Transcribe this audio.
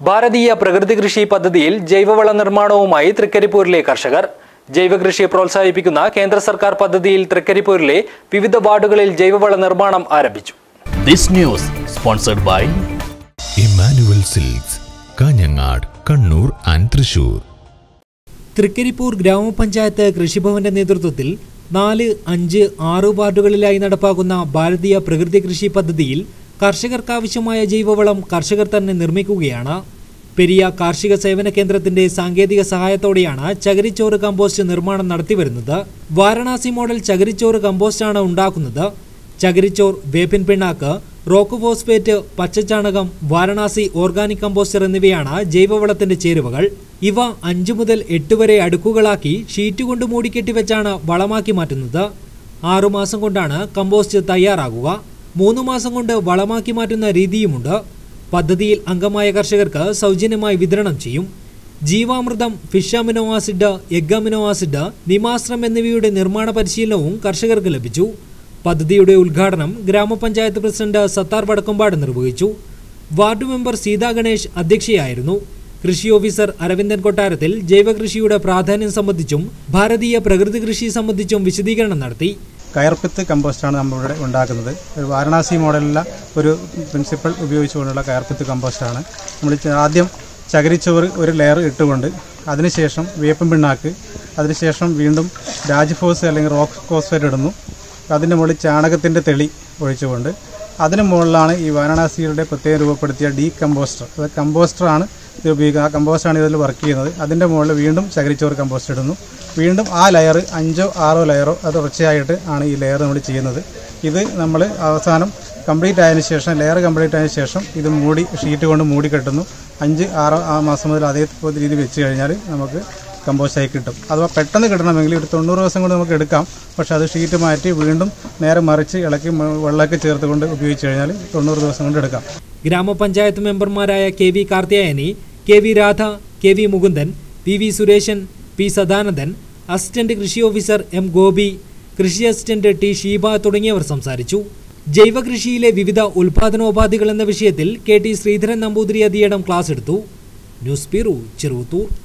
ഭാരതീയ പ്രകൃതി കൃഷി പദ്ധതിയിൽ ജൈവവള നിർമ്മാണവുമായി തൃക്കരിപ്പൂരിലെ കർഷകർ ജൈവകൃഷിയെ പ്രോത്സാഹിപ്പിക്കുന്ന കേന്ദ്ര സർക്കാർ പദ്ധതിയിൽ തൃക്കരിപ്പൂരിലെ വിവിധ വാർഡുകളിൽ ജൈവവള നിർമ്മാണം ആരംഭിച്ചു This news sponsored by Emmanuel silks Kanhangad Kannur and Thrissur Thrikaripur ഗ്രാമപഞ്ചായത്ത് കൃഷിഭവന്റെ നേതൃത്വത്തിൽ നാല് അഞ്ച് ആറ് വാർഡുകളിലായി നടപ്പാക്കുന്ന ഭാരതീയ പ്രകൃതി കൃഷി പദ്ധതിയിൽ കർഷകർക്കാവശ്യമായ ജൈവവളം കർഷകർ തന്നെ നിർമ്മിക്കുകയാണ് പെരിയ കാർഷിക സേവന കേന്ദ്രത്തിന്റെ സാങ്കേതിക സഹായത്തോടെയാണ് ചകിരിച്ചോറ് കമ്പോസ്റ്റ് നിർമ്മാണം നടത്തിവരുന്നത് വാരണാസി മോഡൽ ചകിരിച്ചോറ് കമ്പോസ്റ്റാണ് ഉണ്ടാക്കുന്നത് ചകിരിച്ചോർ വേപ്പിൻ പിണ്ണാക്ക് റോക്ക് ഫോസ്ഫേറ്റ് പച്ചച്ചാണകം വാരണാസി ഓർഗാനിക് കമ്പോസ്റ്റർ എന്നിവയാണ് ജൈവവളത്തിന്റെ ചേരുവകൾ ഇവ അഞ്ചു മുതൽ എട്ട് വരെ അടുക്കുകളാക്കി ഷീറ്റ് കൊണ്ട് മൂടിക്കെട്ടിവെച്ചാണ് വളമാക്കി മാറ്റുന്നത് ആറുമാസം കൊണ്ടാണ് കമ്പോസ്റ്റ് തയ്യാറാകുക മൂന്ന് മാസം കൊണ്ട് വളമാക്കി മാറ്റുന്ന രീതിയുമുണ്ട് പദ്ധതിയിൽ അംഗമായ കർഷകർക്ക് സൗജന്യമായി വിതരണം ചെയ്യും ജീവാമൃതം fish amino acid egg amino acid നിമാസ്ത്രം എന്നിവയുടെ നിർമ്മാണ പരിശീലനവും കർഷകർക്ക് ലഭിച്ചു പദ്ധതിയുടെ ഉദ്ഘാടനം ഗ്രാമപഞ്ചായത്ത് പ്രസിഡന്റ് സത്താർ വടക്കമ്പാട് നിർവഹിച്ചു വാർഡ് മെമ്പർ സീതാ ഗണേഷ് അധ്യക്ഷയായിരുന്നു കൃഷി ഓഫീസർ അരവിന്ദൻ കൊട്ടാരത്തിൽ ജൈവകൃഷിയുടെ പ്രാധാന്യം സംബന്ധിച്ചും ഭാരതീയ പ്രകൃതി കൃഷി സംബന്ധിച്ചും വിശദീകരണം നടത്തി കയർപ്പിത്ത് കമ്പോസ്റ്റാണ് നമ്മളിവിടെ ഉണ്ടാക്കുന്നത് ഒരു വാരണാസി മോഡലിലുള്ള ഒരു പ്രിൻസിപ്പൾ ഉപയോഗിച്ചുകൊണ്ടുള്ള കയർപ്പിത്ത് കമ്പോസ്റ്റാണ് നമ്മൾ ച- ആദ്യം ചകിരിച്ചോറ് ഒരു ലെയർ ഇട്ടുകൊണ്ട് അതിനുശേഷം വേപ്പൻ പിണ്ണാക്ക് അതിനുശേഷം വീണ്ടും രാജ്ഫോസ് അല്ലെങ്കിൽ റോക്ക് ഫോസ്ഫേറ്റ് ഇടുന്നു അതിൻ്റെ മുകളിൽ ചാണകത്തിൻ്റെ തെളി ഒഴിച്ചുകൊണ്ട് അതിന് മുകളിലാണ് ഈ വാരണാസിയുടെ പ്രത്യേകം രൂപപ്പെടുത്തിയ ഡീ കമ്പോസ്റ്റർ അത് കമ്പോസ്റ്ററാണ് ഇത് ഉപയോഗിക്കുന്നത് ആ കമ്പോസ്റ്റാണ് ഇതിൽ വർക്ക് ചെയ്യുന്നത് അതിൻ്റെ മുകളിൽ വീണ്ടും ചകിരിച്ചോറ് കമ്പോസ്റ്റ് ഇടുന്നു വീണ്ടും ആ ലെയർ അഞ്ചോ ആറോ ലെയറോ അത് തുടർച്ചയായിട്ട് ആണ് ഈ ലെയർ നമ്മൾ ചെയ്യുന്നത് ഇത് നമ്മൾ അവസാനം കംപ്ലീറ്റ് ആയതിനു ശേഷം ലെയർ കംപ്ലീറ്റ് ആയതിനു ശേഷം ഇത് മൂടി ഷീറ്റ് കൊണ്ട് മൂടി കെട്ടുന്നു അഞ്ച് ആറോ ആ മാസം മുതൽ അതേ രീതി വെച്ച് കഴിഞ്ഞാൽ നമുക്ക് കമ്പോസ്റ്റായി കിട്ടും അഥവാ പെട്ടെന്ന് കിട്ടണമെങ്കിൽ ഒരു തൊണ്ണൂറ് ദിവസം കൊണ്ട് നമുക്ക് എടുക്കാം പക്ഷേ അത് ഷീറ്റ് മാറ്റി വീണ്ടും നേരെ മറിച്ച് ഇളക്കി മ- വെള്ളമൊക്കെ ചേർത്തുകൊണ്ട് ഉപയോഗിച്ച് കഴിഞ്ഞാൽ തൊണ്ണൂറ് ദിവസം കൊണ്ട് എടുക്കാം ഗ്രാമപഞ്ചായത്ത് മെമ്പർമാരായ K V Karthiyayani K V Radha K V Mukundan P V Sureshan P Sadanandan assistant കൃഷി ഓഫീസർ എം ഗോപി കൃഷി അസിസ്റ്റന്റ് ടി ഷീബ തുടങ്ങിയവർ സംസാരിച്ചു ജൈവകൃഷിയിലെ വിവിധ ഉൽപാദനോപാധികൾ എന്ന വിഷയത്തിൽ K T Sreedharan Namboothiri Adhiyadam class എടുത്തു ന്യൂസ് ബ്യൂറോ ചെറുവത്തൂർ